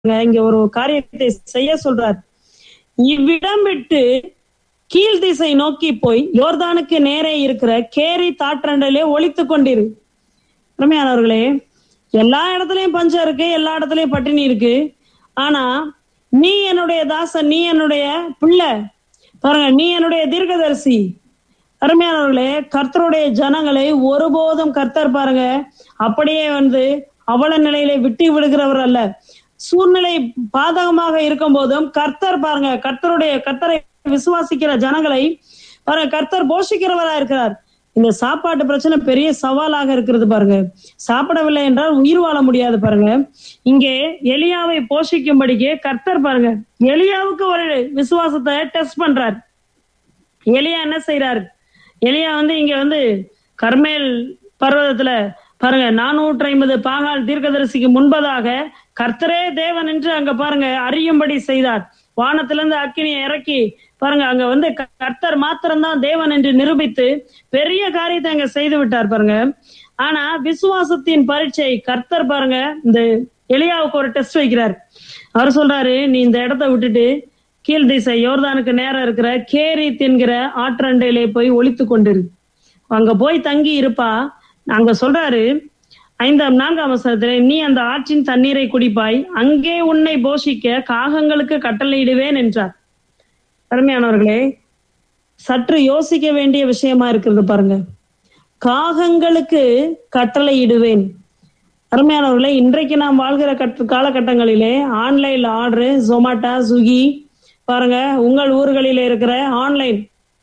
இங்க ஒரு காரியத்தை செய்ய சொல்றார் இவ்விடம் விட்டு கீழ் திசை நோக்கி போய் யோர்தானுக்கு நேரே இருக்கிற கேரி தாற்றண்டலே ஒழித்து கொண்டிரு அருமையானவர்களே எல்லா இடத்துலயும் பஞ்சம் இருக்கு எல்லா இடத்துலயும் பட்டினி இருக்கு ஆனா நீ என்னுடைய தாசன் நீ என்னுடைய பிள்ளை பாருங்க நீ என்னுடைய தீர்க்கதரிசி அருமையானவர்களே கர்த்தருடைய ஜனங்களை ஒருபோதும் கர்த்தர் பாருங்க அப்படியே வந்து அவல நிலையிலே விட்டு விடுகிறவர் அல்ல சூழ்நிலை பாதகமாக இருக்கும் போதும் கர்த்தர் பாருங்க கர்த்தருடைய கர்த்தரை விசுவாசிக்கிற ஜனங்களை பாருங்க கர்த்தர் போஷிக்கிறவரா இருக்கிறார் இந்த சாப்பாட்டு பிரச்சனை பெரிய சவாலாக இருக்கிறது பாருங்க சாப்பிடவில்லை என்றால் உயிர் வாழ முடியாது பாருங்க இங்கே எலியாவை போஷிக்கும்படிக்கு கர்த்தர் பாருங்க எலியாவுக்கு ஒரு விசுவாசத்தை டெஸ்ட் பண்றார் எலியா என்ன செய்யறாரு எலியா வந்து இங்க வந்து கர்மேல் பர்வதத்துல பாருங்க நானூற்றி ஐம்பது பாகால் தீர்க்கதரிசிக்கு முன்பதாக கர்த்தரே தேவன் என்று அங்க பாருங்க அறியும்படி செய்தார் வானத்திலிருந்து அக்கினியை இறக்கி பாருங்க அங்க வந்து கர்த்தர் மாத்திரம்தான் தேவன் என்று நிரூபித்து பெரிய காரியத்தை அங்க செய்து விட்டார் பாருங்க ஆனா விசுவாசத்தின் பரீட்சை கர்த்தர் பாருங்க இந்த எலியாவுக்கு ஒரு டெஸ்ட் வைக்கிறார் அவர் சொல்றாரு நீ இந்த இடத்த விட்டுட்டு கீழ் திசை யோர்தானுக்கு நேரம் இருக்கிற கேரி தின்கிற ஆற்றண்டையிலே போய் ஒழித்து கொண்டிரு அங்க போய் தங்கி இருப்பா அங்க சொல்றாரு ஐந்தாம் நான்காம் அவசரத்திலே நீ அந்த ஆற்றின் தண்ணீரை குடிப்பாய் அங்கே உன்னை போஷிக்க காகங்களுக்கு கட்டளையிடுவேன் என்றார் அருமையானவர்களே சற்று யோசிக்க வேண்டிய விஷயமா இருக்கிறது பாருங்க காகங்களுக்கு கட்டளையிடுவேன் அருமையானவர்களே இன்றைக்கு நாம் வாழ்கிற கட் காலகட்டங்களிலே ஆன்லைன்ல ஆர்டரு ஜொமாட்டோ ஸ்விக்கி பாருங்க உங்கள் ஊர்களில இருக்கிற ஆன்லைன்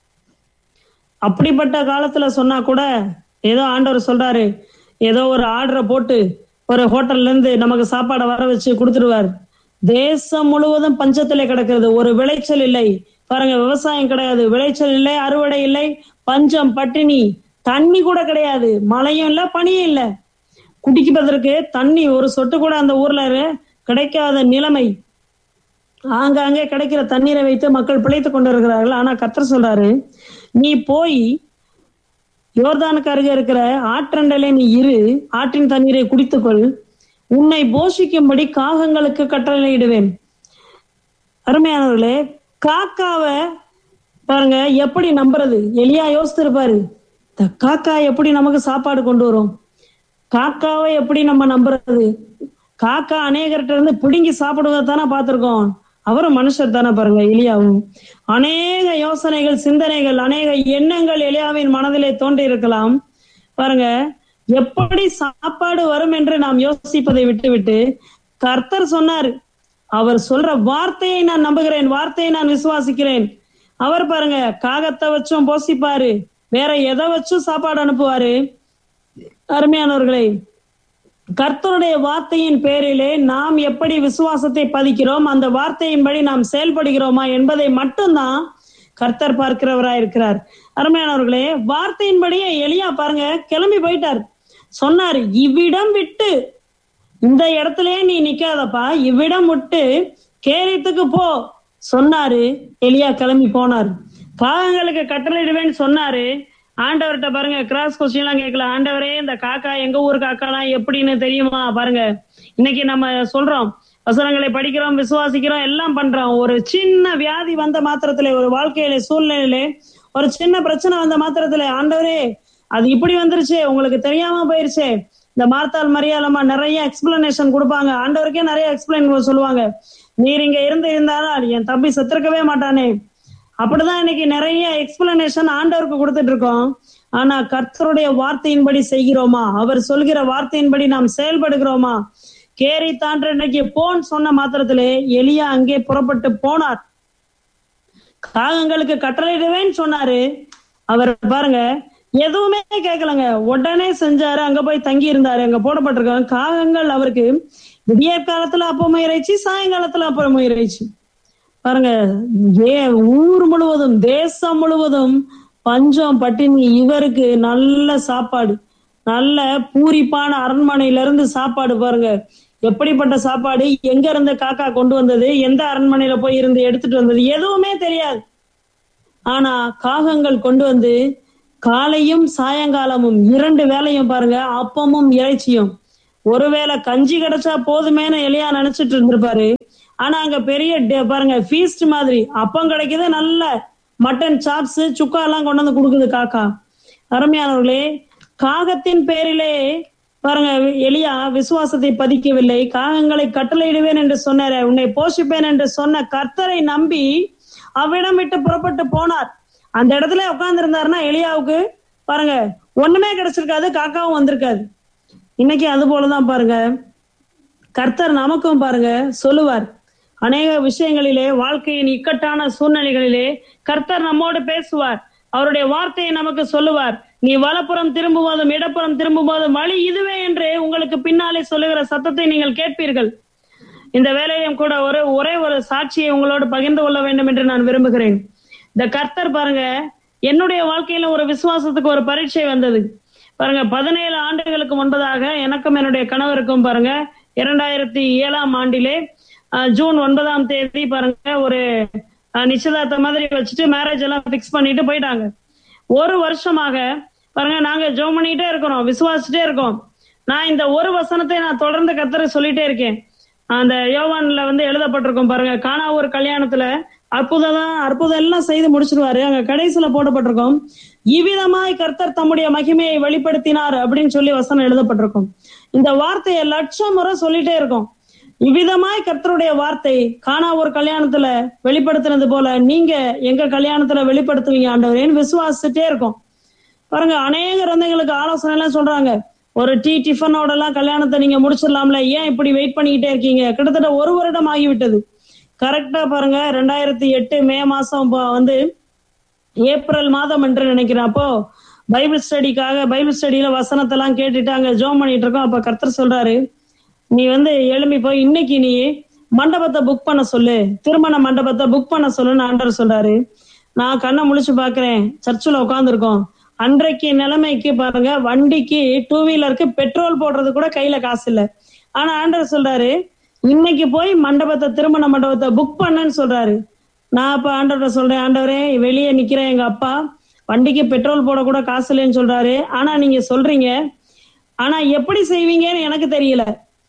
அப்படிப்பட்ட காலத்துல சொன்னா கூட ஏதோ ஆண்டவர் சொல்றாரு ஏதோ ஒரு ஆர்டரை போட்டு ஒரு ஹோட்டல்ல இருந்து நமக்கு சாப்பாடை வர வச்சு கொடுத்துருவார் தேசம் முழுவதும் பஞ்சத்திலே கிடக்கிறது ஒரு விளைச்சல் இல்லை பாருங்க விவசாயம் கிடையாது விளைச்சல் இல்லை அறுவடை இல்லை பஞ்சம் பட்டினி தண்ணி கூட கிடையாது மழையும் இல்ல பனியும் இல்ல குடிப்பதற்கு தண்ணி ஒரு சொட்டு கூட அந்த ஊர்ல கிடைக்காத நிலைமை ஆங்காங்கே கிடைக்கிற தண்ணீரை வைத்து மக்கள் பிழைத்துக் கொண்டிருக்கிறார்கள் ஆனா கத்தர் சொல்றாரு நீ போய் யோர்தானுக்கு அருகே இருக்கிற ஆற்றண்டலே நீ இரு ஆற்றின் தண்ணீரை குடித்துக்கொள் உன்னை போஷிக்கும்படி காகங்களுக்கு கட்டளையிடுவேன் அருமையானவர்களே காக்காவை பாருங்க எப்படி நம்புறது எலியா யோசித்திருப்பாரு இந்த காக்கா எப்படி நமக்கு சாப்பாடு கொண்டு வரும் காக்காவை எப்படி நம்ம நம்புறது காக்கா அநேகர்கிட்ட இருந்து பிடுங்கி சாப்பிடுவதை தானே பார்த்திருக்கோம் அவரும் மனுஷர் தானே பாருங்க எலியாவும் அநேக யோசனைகள் சிந்தனைகள் அநேக எண்ணங்கள் எலியாவின் மனதிலே தோன்றி இருக்கலாம் பாருங்க எப்படி சாப்பாடு வரும் என்று நாம் யோசிப்பதை விட்டுவிட்டு கர்த்தர் சொன்னார் அவர் சொல்ற வார்த்தையை நான் நம்புகிறேன் வார்த்தையை நான் விசுவாசிக்கிறேன் அவர் பாருங்க காகத்தை வச்சும் போசிப்பாரு வேற எதை வச்சும் சாப்பாடு அனுப்புவாரு அருமையானவர்களே கர்த்தருடைய வார்த்தையின் பேரிலே நாம் எப்படி விசுவாசத்தை பதிக்கிறோம் அந்த வார்த்தையின்படி நாம் செயல்படுகிறோமா என்பதை மட்டும்தான் கர்த்தர் பார்க்கிறவரா இருக்கிறார் அருமையானவர்களே வார்த்தையின்படியே எளியா பாருங்க கிளம்பி போயிட்டார் சொன்னார் இவ்விடம் விட்டு இந்த இடத்துலயே நீ நிக்காதப்பா இவ்விடம் விட்டு கேரியத்துக்கு போ சொன்னாரு எலியா கிளம்பி போனார் காகங்களுக்கு கட்டளையிடுவேன்னு சொன்னாரு ஆண்டவர்கிட்ட பாருங்க கிராஸ் கொஸ்டின் எல்லாம் கேட்கல ஆண்டவரே இந்த காக்கா எங்க ஊர் காக்காலாம் எப்படின்னு தெரியுமா பாருங்க இன்னைக்கு நம்ம சொல்றோம் வசனங்களை படிக்கிறோம் விசுவாசிக்கிறோம் எல்லாம் பண்றோம் ஒரு சின்ன வியாதி வந்த மாத்திரத்துல ஒரு வாழ்க்கையில சூழ்நிலையில ஒரு சின்ன பிரச்சனை வந்த மாத்திரத்துல ஆண்டவரே அது இப்படி வந்துருச்சு உங்களுக்கு தெரியாம போயிருச்சே இந்த மார்த்தால் மரியாதமா நிறைய எக்ஸ்பிளனேஷன் கொடுப்பாங்க ஆண்டவருக்கே நிறைய எக்ஸ்பிளைன் சொல்லுவாங்க நீர் இங்க இருந்து இருந்தாலும் என் தம்பி செத்துருக்கவே மாட்டானே அப்படிதான் இன்னைக்கு நிறைய எக்ஸ்பிளனேஷன் ஆண்டவருக்கு கொடுத்துட்டு இருக்கோம் ஆனா கர்த்தருடைய வார்த்தையின்படி செய்கிறோமா அவர் சொல்கிற வார்த்தையின்படி நாம் செயல்படுகிறோமா கேரி தாண்ட இன்னைக்கு போன் சொன்ன மாத்திரத்திலே எலியா அங்கே புறப்பட்டு போனார் காகங்களுக்கு கட்டளையிடுவேன்னு சொன்னாரு அவர் பாருங்க எதுவுமே கேட்கலங்க உடனே செஞ்சாரு அங்க போய் தங்கி இருந்தாரு அங்க போடப்பட்டிருக்காங்க காகங்கள் அவருக்கு விடியற் காலத்துல அப்பமும் இறைச்சி சாயங்காலத்துல அப்புறமும் இறைச்சி பாருங்க ஏ ஊர் முழுவதும் தேசம் முழுவதும் பஞ்சம் பட்டினி இவருக்கு நல்ல சாப்பாடு நல்ல பூரிப்பான அரண்மனையில இருந்து சாப்பாடு பாருங்க எப்படிப்பட்ட சாப்பாடு எங்க இருந்து காக்கா கொண்டு வந்தது எந்த அரண்மனையில போய் இருந்து எடுத்துட்டு வந்தது எதுவுமே தெரியாது ஆனா காகங்கள் கொண்டு வந்து காலையும் சாயங்காலமும் இரண்டு வேலையும் பாருங்க அப்பமும் இறைச்சியும் ஒருவேளை கஞ்சி கிடைச்சா போதுமேன்னு எலியா நினைச்சிட்டு இருந்திருப்பாரு ஆனா அங்க பெரிய டே- பாருங்க ஃபீஸ்ட் மாதிரி அப்பம் கிடைக்குது நல்ல மட்டன் சாப்ஸ் சுக்கா எல்லாம் கொண்டு வந்து கொடுக்குது காக்கா அருமையானவர்களே காகத்தின் பேரிலே பாருங்க எலியா விசுவாசத்தை பதிக்கவில்லை காகங்களை கட்டளையிடுவேன் என்று சொன்னாரே உன்னை போஷிப்பேன் என்று சொன்ன கர்த்தரை நம்பி அவ்விடம் விட்டு புறப்பட்டு போனார் அந்த இடத்துல உட்கார்ந்து இருந்தாருன்னா எலியாவுக்கு பாருங்க ஒண்ணுமே கிடைச்சிருக்காது காக்காவும் வந்திருக்காது இன்னைக்கு அது போலதான் பாருங்க கர்த்தர் நமக்கும் பாருங்க சொல்லுவார் அநேக விஷயங்களிலே வாழ்க்கையின் இக்கட்டான சூழ்நிலைகளிலே கர்த்தர் நம்மோடு பேசுவார் அவருடைய வார்த்தையை நமக்கு சொல்லுவார் நீ வலப்புறம் திரும்பும்போதும் இடப்புறம் திரும்பும்போதும் வழி இதுவே என்று உங்களுக்கு பின்னாலே சொல்லுகிற சத்தத்தை நீங்கள் கேட்பீர்கள் இந்த வேலையும் கூட ஒரு ஒரே ஒரு சாட்சியை உங்களோடு பகிர்ந்து கொள்ள வேண்டும் என்று நான் விரும்புகிறேன் இந்த கர்த்தர் பாருங்க என்னுடைய வாழ்க்கையில ஒரு விசுவாசத்துக்கு ஒரு பரீட்சை வந்தது பாருங்க பதினேழு ஆண்டுகளுக்கு முன்பதாக எனக்கும் என்னுடைய கணவருக்கும் பாருங்க இரண்டாயிரத்தி ஏழாம் ஆண்டிலே அஹ், ஜூன் ஒன்பதாம் தேதி பாருங்க ஒரு அஹ், நிச்சயதார்த்த மாதிரி வச்சுட்டு மேரேஜ் எல்லாம் பிக்ஸ் பண்ணிட்டு போயிட்டாங்க ஒரு வருஷமாக பாருங்க நாங்க ஜோம் பண்ணிட்டே இருக்கிறோம் விசுவாசிட்டே இருக்கோம் நான் இந்த ஒரு வசனத்தை நான் தொடர்ந்து கத்தரை சொல்லிட்டே இருக்கேன் அந்த யோவான்ல வந்து எழுதப்பட்டிருக்கும் பாருங்க காணா ஒரு கல்யாணத்துல அற்புதம் தான் அற்புதம் எல்லாம் செய்து முடிச்சிருவாரு அங்க கடைசியில போடப்பட்டிருக்கும் இவ்விதமாய் கர்த்தர் தம்முடைய மகிமையை வெளிப்படுத்தினார் அப்படின்னு சொல்லி வசனம் எழுதப்பட்டிருக்கும் இந்த வார்த்தையை லட்சம் முறை சொல்லிட்டே இருக்கும் இவ்விதமாய் கர்த்தருடைய வார்த்தை காணா ஒரு கல்யாணத்துல வெளிப்படுத்தினது போல நீங்க எங்க கல்யாணத்துல வெளிப்படுத்துவீங்க ஆண்டவரேன்னு விசுவாசிச்சுட்டே இருக்கும் பாருங்க அநேக இறந்தைங்களுக்கு ஆலோசனை எல்லாம் சொல்றாங்க ஒரு டீ டிஃபனோட எல்லாம் கல்யாணத்தை நீங்க முடிச்சிடலாம்ல ஏன் இப்படி வெயிட் பண்ணிக்கிட்டே இருக்கீங்க கிட்டத்தட்ட ஒரு வருடம் ஆகிவிட்டது கரெக்டா பாருங்க ரெண்டாயிரத்தி எட்டு மே மாசம் ப- வந்து ஏப்ரல் மாதம் என்று நினைக்கிறேன் அப்போ பைபிள் ஸ்டடிக்காக பைபிள் ஸ்டடியில வசனத்தெல்லாம் கேட்டுட்டு அங்க ஜோம் பண்ணிட்டு இருக்கோம் அப்ப கர்த்தர் சொல்றாரு நீ வந்து எழும்பி போய் இன்னைக்கு நீ மண்டபத்தை புக் பண்ண சொல்லு திருமண மண்டபத்தை புக் பண்ண சொல்லுன்னு ஆண்டவர் சொல்றாரு நான் கண்ணை முழிச்சு பாக்குறேன் சர்ச்சில் உட்காந்துருக்கோம் அன்றைக்கு நிலைமைக்கு பாருங்க வண்டிக்கு டூ வீலருக்கு பெட்ரோல் போடுறது கூட கையில காசு இல்ல ஆனா ஆண்டவர் சொல்றாரு இன்னைக்கு போய் மண்டபத்தை திருமண மண்டபத்தை புக் பண்ணன்னு சொல்றாரு நான் அப்ப ஆண்டவரை சொல்றேன் ஆண்டவரே வெளியே நிக்கிறேன் எங்க அப்பா வண்டிக்கு பெட்ரோல் போட கூட காசு இல்லைன்னு சொல்றாரு ஆனா நீங்க சொல்றீங்க ஆனா எப்படி செய்வீங்கன்னு எனக்கு தெரியல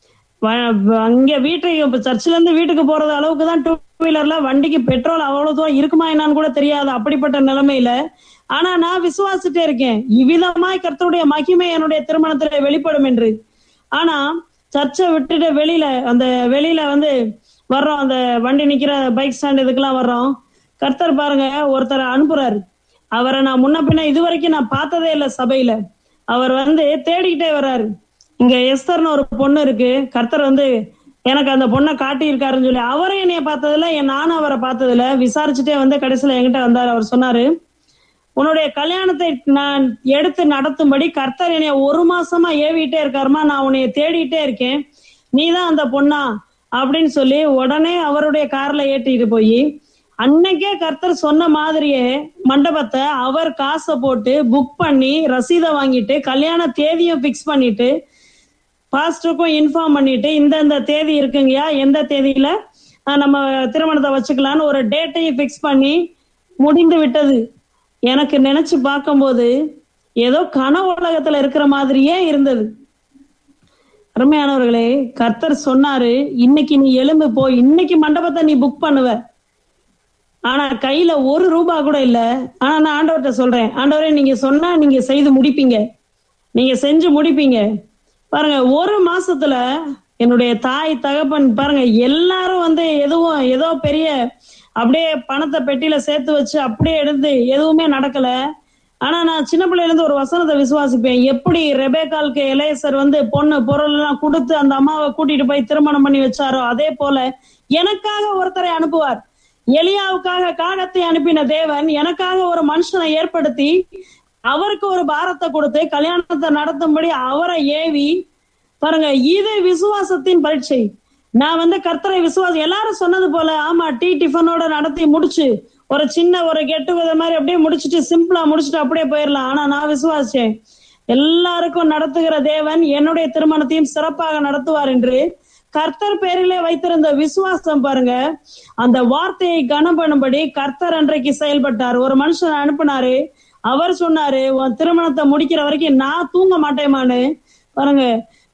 வ- வ- அங்க வீட்டுக்கு இப்ப சர்ச்சில இருந்து வீட்டுக்கு போறது அளவுக்கு தான் டூ வீலர்ல வண்டிக்கு பெட்ரோல் அவ்வளவு தூரம் இருக்குமா என்னன்னு கூட தெரியாது அப்படிப்பட்ட நிலைமையில ஆனா நான் விசுவாசிட்டே இருக்கேன் இவ்விதமாய் கர்த்தருடைய மகிமை என்னுடைய திருமணத்துல வெளிப்படும் என்று ஆனா சர்ச்சை விட்டுட்டு வெளியில அந்த வெளியில வந்து வர்றோம் அந்த வண்டி நிக்கிற பைக் ஸ்டாண்ட் இதுக்கெல்லாம் வர்றோம் கர்த்தர் பாருங்க ஒருத்தரை அனுப்புறாரு அவரை நான் முன்ன பின்ன இதுவரைக்கும் நான் பார்த்ததே இல்லை சபையில அவர் வந்து தேடிக்கிட்டே வர்றாரு இங்க எஸ்தர்னு ஒரு பொண்ணு இருக்கு கர்த்தர் வந்து எனக்கு அந்த பொண்ணை காட்டியிருக்காருன்னு சொல்லி அவரும் என்னைய பார்த்ததில்ல என் நானும் அவரை பார்த்ததில்ல விசாரிச்சுட்டே வந்து கடைசியில என்கிட்ட வந்தாரு அவர் சொன்னாரு உன்னுடைய கல்யாணத்தை நான் எடுத்து நடத்தும்படி கர்த்தர் என்னைய ஒரு மாசமா ஏவிட்டே இருக்காருமா நான் உன்னைய தேடிட்டே இருக்கேன் நீதான் அந்த பொண்ணா அப்படின்னு சொல்லி உடனே அவருடைய கார்ல ஏற்றிட்டு போய் அன்னைக்கே கர்த்தர் சொன்ன மாதிரியே மண்டபத்தை அவர் காசை போட்டு புக் பண்ணி ரசீதை வாங்கிட்டு கல்யாண தேதியும் பிக்ஸ் பண்ணிட்டு பாஸ்டருக்கும் இன்ஃபார்ம் பண்ணிட்டு இந்த இந்த தேதி இருக்குங்கய்யா எந்த தேதியில அஹ், நம்ம திருமணத்தை வச்சுக்கலாம்னு ஒரு டேட்டையும் ஃபிக்ஸ் பண்ணி முடிந்து விட்டது எனக்கு நினைச்சு பார்க்கும்போது ஏதோ கனவு உலகத்துல இருக்கிற மாதிரியே இருந்தது அருமையானவர்களே கர்த்தர் சொன்னாரு இன்னைக்கு நீ எலும்பு போய் இன்னைக்கு மண்டபத்தை நீ புக் பண்ணுவ ஆனா கையில ஒரு ரூபா கூட இல்ல ஆனா நான் ஆண்டவர்கிட்ட சொல்றேன் ஆண்டவரே நீங்க சொன்னா நீங்க செய்து முடிப்பீங்க நீங்க செஞ்சு முடிப்பீங்க பாருங்க ஒரு மாசத்துல என்னுடைய தாய் தகப்பன் பாருங்க எல்லாரும் வந்து எதுவும் ஏதோ பெரிய அப்படியே பணத்தை பெட்டியில சேர்த்து வச்சு அப்படியே எடுத்து எதுவுமே நடக்கல ஆனா நான் சின்ன பிள்ளையில இருந்து ஒரு வசனத்தை விசுவாசிப்பேன் எப்படி ரெபேக்காலுக்கு இளையசர் வந்து பொண்ணு பொருள் எல்லாம் கொடுத்து அந்த அம்மாவை கூட்டிட்டு போய் திருமணம் பண்ணி வச்சாரோ அதே போல எனக்காக ஒருத்தரை அனுப்புவார் எலியாவுக்காக காகத்தை அனுப்பின தேவன் எனக்காக ஒரு மனுஷனை ஏற்படுத்தி அவருக்கு ஒரு பாரத்தை கொடுத்து கல்யாணத்தை நடத்தும்படி அவரை ஏவி பாருங்க இது விசுவாசத்தின் பரீட்சை நான் வந்து கர்த்தரை விசுவாசம் எல்லாரும் சொன்னது போல ஆமா டீ டிஃபனோட நடத்தி முடிச்சு ஒரு சின்ன ஒரு கெட்டு மாதிரி அப்படியே முடிச்சுட்டு சிம்பிளா முடிச்சுட்டு அப்படியே போயிடலாம் ஆனா நான் விசுவாசிச்சேன் எல்லாருக்கும் நடத்துகிற தேவன் என்னுடைய திருமணத்தையும் சிறப்பாக நடத்துவார் என்று கர்த்தர் பேரிலே வைத்திருந்த விசுவாசம் பாருங்க அந்த வார்த்தையை கனம் பண்ணும்படி கர்த்தர் அன்றைக்கு செயல்பட்டார் ஒரு மனுஷன் அனுப்புனாரு அவர் சொன்னாரு உன் திருமணத்தை முடிக்கிற வரைக்கும் நான் தூங்க மாட்டேமான்னு பாருங்க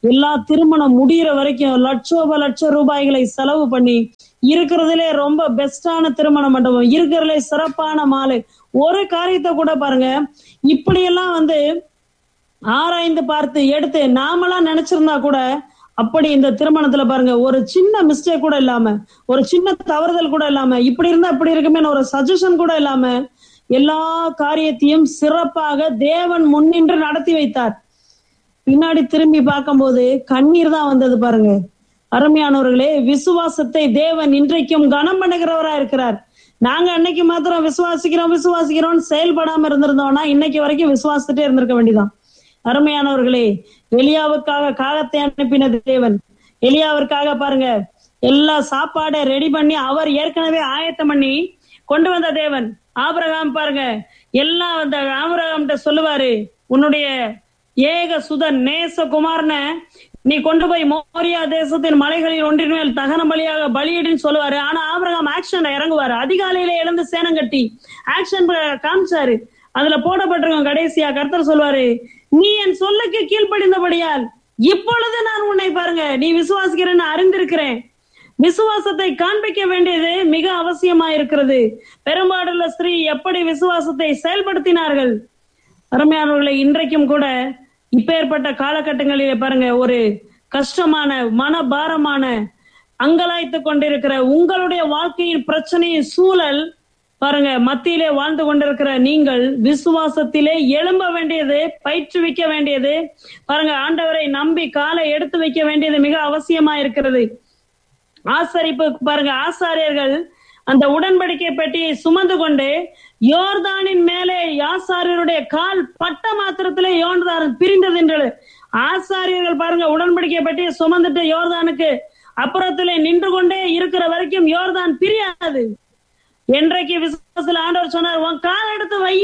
எல்லா திருமணம் முடியிற வரைக்கும் லட்சோப லட்ச ரூபாய்களை செலவு பண்ணி இருக்கிறதுலே ரொம்ப பெஸ்டான திருமண மண்டபம் இருக்கிறதுலே சிறப்பான மாலை ஒரு காரியத்தை கூட பாருங்க இப்படியெல்லாம் வந்து ஆராய்ந்து பார்த்து எடுத்து நாமெல்லாம் நினைச்சிருந்தா கூட அப்படி இந்த திருமணத்துல பாருங்க ஒரு சின்ன மிஸ்டேக் கூட இல்லாம ஒரு சின்ன தவறுதல் கூட இல்லாம இப்படி இருந்தா இப்படி இருக்குமே ஒரு சஜஷன் கூட இல்லாம எல்லா காரியத்தையும் சிறப்பாக தேவன் முன்னின்று நடத்தி வைத்தார் பின்னாடி திரும்பி பார்க்கும்போது கண்ணீர் தான் வந்தது பாருங்க அருமையானவர்களே விசுவாசத்தை தேவன் இன்றைக்கும் கனம் பண்ணுகிறவரா இருக்கிறார் நாங்க அன்னைக்கு மாத்திரம் விசுவாசிக்கிறோம் விசுவாசிக்கிறோம் செயல்படாம இருந்திருந்தோம்னா இன்னைக்கு வரைக்கும் விசுவாசிட்டே இருந்திருக்க வேண்டியதான் அருமையானவர்களே எலியாவுக்காக காகத்தை அனுப்பின தேவன் எலியாவிற்காக பாருங்க எல்லா சாப்பாடை ரெடி பண்ணி அவர் ஏற்கனவே ஆயத்தம் பண்ணி கொண்டு வந்த தேவன் ஆபிரகாம் பாருங்க எல்லாம் அந்த ஆபிரகாம் சொல்லுவாரு உன்னுடைய ஏக சுதன் நேச குமாரன நீ கொண்டு போய் மோரியா தேசத்தின் மலைகளில் ஒன்றின் மேல் தகன பலியாக பலியிடுன்னு சொல்லுவாரு ஆனா ஆபிரகாம் ஆக்ஷன் இறங்குவாரு அதிகாலையில எழுந்து சேனம் கட்டி ஆக்ஷன் காமிச்சாரு அதுல போடப்பட்டிருக்கோம் கடைசியா கர்த்தர் சொல்வாரு நீ என் சொல்லுக்கு கீழ்ப்படிந்தபடியால் இப்பொழுது நான் உன்னை பாருங்க நீ விசுவாசிக்கிறேன்னு அறிந்திருக்கிறேன் விசுவாசத்தை காண்பிக்க வேண்டியது மிக அவசியமா இருக்கிறது பெரும்பாடுள்ள ஸ்திரீ எப்படி விசுவாசத்தை செயல்படுத்தினார்கள் அருமையானவர்களை இன்றைக்கும் கூட இப்பேற்பட்ட காலகட்டங்களிலே பாருங்க ஒரு கஷ்டமான மனபாரமான அங்கலாய்த்து கொண்டிருக்கிற உங்களுடைய வாழ்க்கையின் பிரச்சனையின் சூழல் பாருங்க மத்தியிலே வாழ்ந்து கொண்டிருக்கிற நீங்கள் விசுவாசத்திலே எழும்ப வேண்டியது பயிற்றுவிக்க வேண்டியது பாருங்க ஆண்டவரை நம்பி காலை எடுத்து வைக்க வேண்டியது மிக அவசியமா இருக்கிறது ஆசரிப்பு பாருங்க ஆசாரியர்கள் அந்த உடன்படிக்கை பெட்டியை சுமந்து கொண்டு யோர்தானின் மேலே ஆசாரியருடைய கால் பட்ட மாத்திரத்திலே யோர்தான் பிரிந்தது என்று ஆசாரியர்கள் பாருங்க உடன்படிக்கை பெட்டியை சுமந்துட்டு யோர்தானுக்கு அப்புறத்திலே நின்று கொண்டே இருக்கிற வரைக்கும் யோர்தான் பிரியாது என்றைக்கு விசுவாசத்துல ஆண்டவர் சொன்னார் உன் கால் எடுத்து வை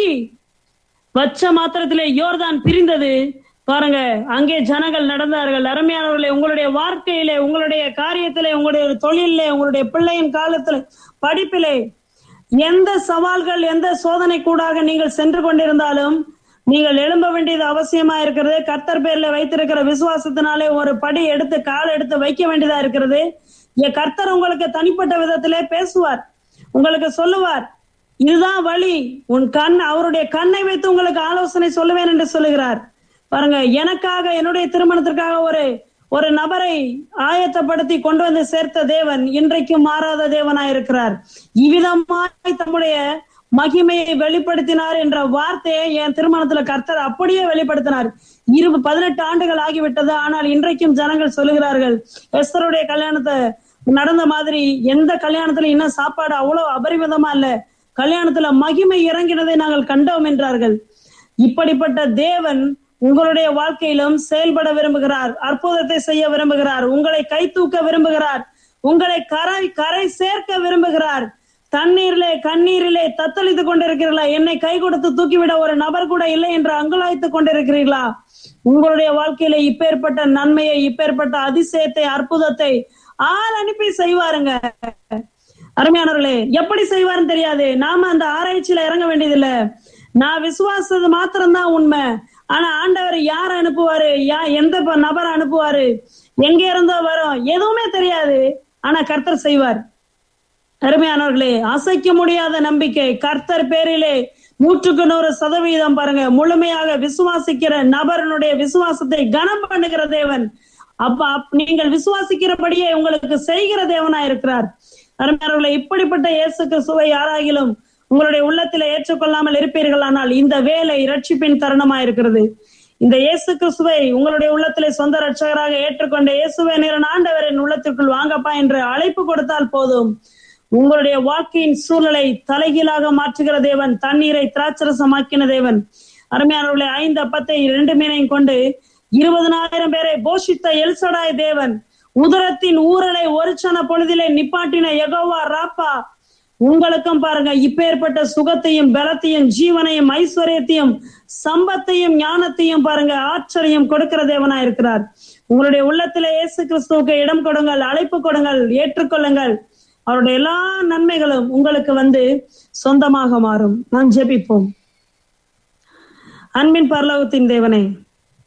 வச்ச மாத்திரத்திலே யோர்தான் பிரிந்தது பாருங்க அங்கே ஜனங்கள் நடந்தார்கள் அருமையானவர்களே உங்களுடைய வாழ்க்கையிலே உங்களுடைய காரியத்திலே உங்களுடைய தொழிலே உங்களுடைய பிள்ளையின் காலத்துல படிப்பிலே எந்த சவால்கள் எந்த சோதனை கூடாக நீங்கள் சென்று கொண்டிருந்தாலும் நீங்கள் எழும்ப வேண்டியது அவசியமா இருக்கிறது கர்த்தர் பேர்ல வைத்திருக்கிற விசுவாசத்தினாலே ஒரு படி எடுத்து கால் எடுத்து வைக்க வேண்டியதா இருக்கிறது என் கர்த்தர் உங்களுக்கு தனிப்பட்ட விதத்திலே பேசுவார் உங்களுக்கு சொல்லுவார் இதுதான் வழி உன் கண் அவருடைய கண்ணை வைத்து உங்களுக்கு ஆலோசனை சொல்லுவேன் என்று சொல்லுகிறார் பாருங்க எனக்காக என்னுடைய திருமணத்திற்காக ஒரு ஒரு நபரை ஆயத்தப்படுத்தி கொண்டு வந்து சேர்த்த தேவன் இன்றைக்கும் மாறாத தேவனாய் இருக்கிறார் இவ்விதமாய் தம்முடைய மகிமையை வெளிப்படுத்தினார் என்ற வார்த்தையை என் திருமணத்துல கர்த்தர் அப்படியே வெளிப்படுத்தினார் இரு பதினெட்டு ஆண்டுகள் ஆகிவிட்டது ஆனால் இன்றைக்கும் ஜனங்கள் சொல்லுகிறார்கள் எஸ்தருடைய கல்யாணத்தை நடந்த மாதிரி எந்த கல்யாணத்துல இன்னும் சாப்பாடு அவ்வளவு அபரிமிதமா இல்ல கல்யாணத்துல மகிமை இறங்கினதை நாங்கள் கண்டோம் என்றார்கள் இப்படிப்பட்ட தேவன் உங்களுடைய வாழ்க்கையிலும் செயல்பட விரும்புகிறார் அற்புதத்தை செய்ய விரும்புகிறார் உங்களை கை தூக்க விரும்புகிறார் உங்களை கரை கரை சேர்க்க விரும்புகிறார் தண்ணீரிலே கண்ணீரிலே தத்தளித்துக் கொண்டிருக்கிறீர்களா என்னை கை கொடுத்து தூக்கிவிட ஒரு நபர் கூட இல்லை என்று அங்குலாய்த்துக் கொண்டிருக்கிறீர்களா உங்களுடைய வாழ்க்கையில இப்பேற்பட்ட நன்மையை இப்பேற்பட்ட அதிசயத்தை அற்புதத்தை ஆள் அனுப்பி செய்வாருங்க அருமையானவர்களே எப்படி செய்வாருன்னு தெரியாது நாம அந்த ஆராய்ச்சியில இறங்க வேண்டியதில்ல நான் விசுவாசது மாத்திரம்தான் உண்மை ஆனா ஆண்டவர் யார் அனுப்புவாரு யா எந்த நபர் அனுப்புவாரு எங்க இருந்தோ வரும் எதுவுமே தெரியாது ஆனா கர்த்தர் செய்வார் அருமையானவர்களே அசைக்க முடியாத நம்பிக்கை கர்த்தர் பேரிலே நூற்றுக்கு நூறு சதவீதம் பாருங்க முழுமையாக விசுவாசிக்கிற நபரனுடைய விசுவாசத்தை கனம் பண்ணுகிற தேவன் அப்ப நீங்கள் விசுவாசிக்கிறபடியே உங்களுக்கு செய்கிற தேவனா இருக்கிறார் அருமையானவர்களே இப்படிப்பட்ட இயேசு கிறிஸ்துவை யாராகிலும் உங்களுடைய உள்ளத்துல ஏற்றுக்கொள்ளாமல் இருப்பீர்கள் ஆனால் இந்த வேலை இரட்சிப்பின் தருணமா இருக்கிறது இந்த இயேசு கிறிஸ்துவை உங்களுடைய உள்ளத்திலே சொந்த ரட்சகராக ஏற்றுக்கொண்ட இயேசுவை நேரன் ஆண்டவரின் உள்ளத்திற்குள் வாங்கப்பா என்று அழைப்பு கொடுத்தால் போதும் உங்களுடைய வாழ்க்கையின் சூழலை தலைகீழாக மாற்றுகிற தேவன் தண்ணீரை திராட்சரசமாக்கின தேவன் அருமையானவர்களை ஐந்து அப்பத்தை இரண்டு மீனையும் கொண்டு இருபதனாயிரம் பேரை போஷித்த எல்சடாய் தேவன் உதரத்தின் ஊரலை ஒரு சன பொழுதிலே நிப்பாட்டின எகோவா ராப்பா உங்களுக்கும் பாருங்க இப்பேற்பட்ட சுகத்தையும் பலத்தையும் ஜீவனையும் ஐஸ்வர்யத்தையும் சம்பத்தையும் ஞானத்தையும் பாருங்க ஆச்சரியம் கொடுக்கிற தேவனா இருக்கிறார் உங்களுடைய உள்ளத்துல இயேசு கிறிஸ்துவுக்கு இடம் கொடுங்கள் அழைப்பு கொடுங்கள் ஏற்றுக்கொள்ளுங்கள் அவருடைய எல்லா நன்மைகளும் உங்களுக்கு வந்து சொந்தமாக மாறும் நாம் ஜெபிப்போம் அன்பின் பரலோகத்தின் தேவனே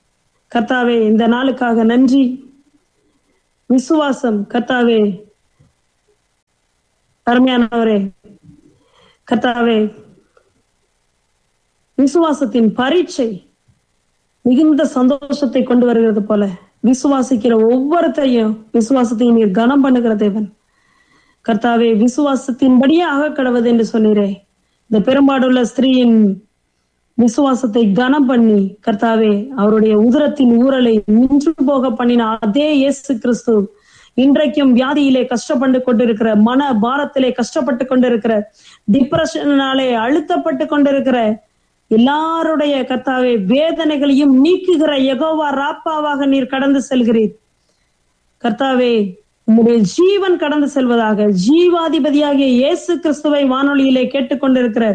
கர்த்தாவே இந்த நாளுக்காக நன்றி விசுவாசம் கர்த்தாவே அருமையானவரே கர்த்தாவே விசுவாசத்தின் பரீட்சை மிகுந்த சந்தோஷத்தை கொண்டு வருகிறது போல விசுவாசிக்கிற ஒவ்வொருத்தையும் விசுவாசத்தையும் நீர் கனம் பண்ணுகிற தேவன் கர்த்தாவே விசுவாசத்தின்படியே ஆக கடவுது என்று சொன்னீரே இந்த பெரும்பாடுள்ள ஸ்திரீயின் விசுவாசத்தை கனம் பண்ணி கர்த்தாவே அவருடைய உதரத்தின் ஊரலை நின்று போக பண்ணின அதே இயேசு கிறிஸ்து இன்றைக்கும் வியாதியிலே கஷ்டப்பட்டு கொண்டிருக்கிற மன பாரத்திலே கஷ்டப்பட்டு கொண்டிருக்கிற டிப்ரெஷனாலே அழுத்தப்பட்டு கொண்டிருக்கிற எல்லாருடைய கர்த்தாவே வேதனைகளையும் நீக்குகிற யெகோவா ராப்பாவாக நீர் கடந்து செல்கிறீர் கர்த்தாவே உம்முடைய ஜீவன் கடந்து செல்வதாக ஜீவாதிபதியாகிய இயேசு கிறிஸ்துவை வானொலியிலே கேட்டுக்கொண்டிருக்கிற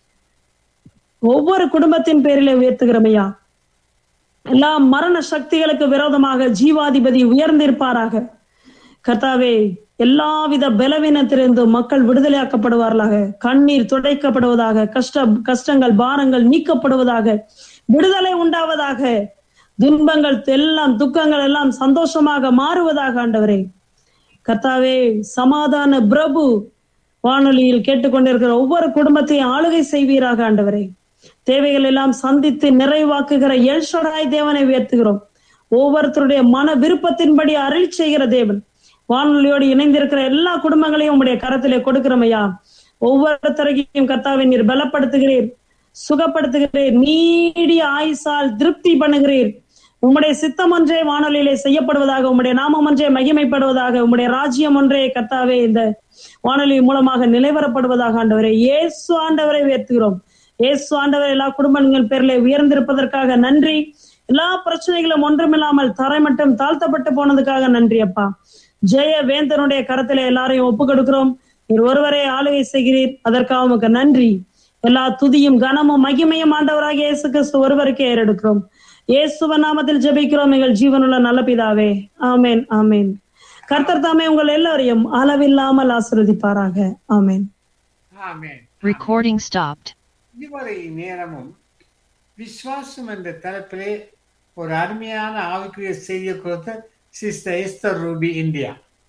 ஒவ்வொரு குடும்பத்தின் பேரிலே உயர்த்துகிறமையா எல்லா மரண சக்திகளுக்கு விரோதமாக ஜீவாதிபதி உயர்ந்திருப்பாராக கர்த்தாவே எல்லாவித பலவீனத்திலிருந்து மக்கள் விடுதலையாக்கப்படுவார்களாக கண்ணீர் துடைக்கப்படுவதாக கஷ்ட கஷ்டங்கள் பாரங்கள் நீக்கப்படுவதாக விடுதலை உண்டாவதாக துன்பங்கள் எல்லாம் துக்கங்கள் எல்லாம் சந்தோஷமாக மாறுவதாக ஆண்டவரே கர்த்தாவே சமாதான பிரபு வானொலியில் கேட்டுக்கொண்டிருக்கிற ஒவ்வொரு குடும்பத்தையும் ஆளுகை செய்வீராக ஆண்டவரே தேவைகள் எல்லாம் சந்தித்து நிறைவாக்குகிற எல்ஷடாய் தேவனை உயர்த்துகிறோம் ஒவ்வொருத்தருடைய மன விருப்பத்தின்படி அருள் செய்கிற தேவன் வானொலியோடு இணைந்திருக்கிற எல்லா குடும்பங்களையும் உங்களுடைய கரத்திலே கொடுக்கிறோமையா ஒவ்வொருத்தரையும் கர்த்தாவை நீர் பலப்படுத்துகிறீர் சுகப்படுத்துகிறீர் நீடிய ஆயுசால் திருப்தி பண்ணுகிறீர் உம்முடைய சித்தம் ஒன்றே வானொலியிலே செய்யப்படுவதாக உம்முடைய நாமம் ஒன்றே மகிமைப்படுவதாக உம்முடைய ராஜ்யம் ஒன்றே கர்த்தாவே இந்த வானொலி மூலமாக நிலைவரப்படுவதாக ஆண்டவரை இயேசு ஆண்டவரை உயர்த்துகிறோம் இயேசு ஆண்டவர் எல்லா குடும்பங்கள் பேரிலே உயர்ந்திருப்பதற்காக நன்றி எல்லா பிரச்சனைகளும் ஒன்றுமில்லாமல் தரை மட்டும் தாழ்த்தப்பட்டு போனதுக்காக நன்றி அப்பா ஜெய வேந்தனுடைய கரத்திலே எல்லாரையும் ஒப்பு கொடுக்கிறோம் நீர் ஒருவரே ஆளுகை செய்கிறீர் அதற்காக உமக்கு நன்றி எல்லா துதியும் கனமும் மகிமையும் ஆண்டவராக இயேசு கிறிஸ்து ஒருவருக்கே ஏறெடுக்கிறோம் இயேசுவ நாமத்தில் ஜெபிக்கிறோம் எங்கள் ஜீவனுள்ள நல்ல பிதாவே ஆமேன் ஆமேன் கர்த்தர் தாமே உங்கள் எல்லாரையும் அளவில்லாமல் ஆசிர்வதிப்பாராக ஆமேன் ஆமென் Recording stopped. இதுவரை நேரமும் விஸ்வாசம் என்ற தலைப்பிலே ஒரு அருமையான ஆவிக்குரிய செய்தியை கொடுத்த சிஸ்டர் எஸ்தர் ரூபி இந்தியா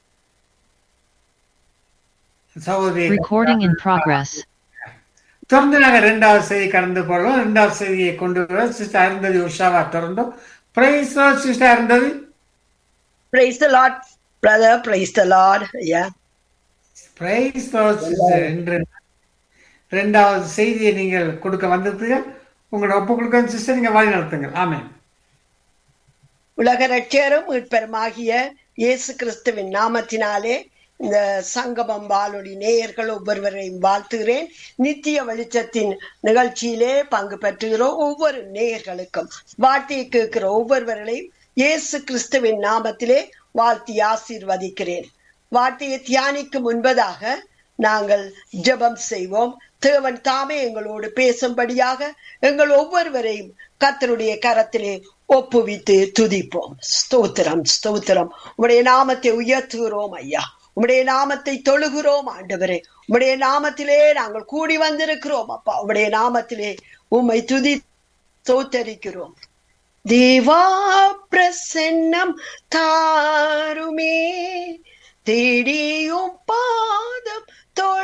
சகோதரி Recording in progress. தொடர்ந்து நாங்கள் ரெண்டாவது செய்தி கடந்து போறோம் ரெண்டாவது செய்தியை கொண்டு வர சிஸ்டர் அருந்ததி உஷாவா தொடர்ந்தோம் praise sister Arundhati Praise the Lord, brother. Praise the Lord. Yeah. Praise sister என்று ரெண்டாவது செய்தியை நீங்கள் கொடுக்க வந்திருக்கீங்க உங்களோட ஒப்பு கொடுக்க சிஸ்டர் நீங்க வழி நடத்துங்க ஆமென் உலக ரட்சகரும் மீட்பெருமாகிய இயேசு கிறிஸ்துவின் நாமத்தினாலே இந்த சங்கமம் வானொலி நேயர்கள் ஒவ்வொருவரையும் வாழ்த்துகிறேன் நித்திய வெளிச்சத்தின் நிகழ்ச்சியிலே பங்கு பெற்றுகிறோம் ஒவ்வொரு நேயர்களுக்கும் வார்த்தையை கேட்கிற ஒவ்வொருவர்களையும் இயேசு கிறிஸ்துவின் நாமத்திலே வாழ்த்தி ஆசீர்வதிக்கிறேன் வார்த்தையை தியானிக்கும் முன்பதாக நாங்கள் ஜெபம் செய்வோம் தேவன் தாமே எங்களோடு பேசும்படியாக எங்கள் ஒவ்வொருவரையும் கர்த்தருடைய கரத்திலே ஒப்புவித்து துதிப்போம் ஸ்தோத்திரம் ஸ்தோத்திரம் உம்முடைய நாமத்தை உயர்த்துகிறோம் ஐயா உம்முடைய நாமத்தை தொழுகிறோம் ஆண்டவரே உம்முடைய நாமத்திலே நாங்கள் கூடி வந்திருக்கிறோம் அப்பா உம்முடைய நாமத்திலே உம்மை துதி ஸ்தோத்தரிக்கிறோம் தேவா பிரசன்னம் தாருமே தேடியும் பாதம் தொழ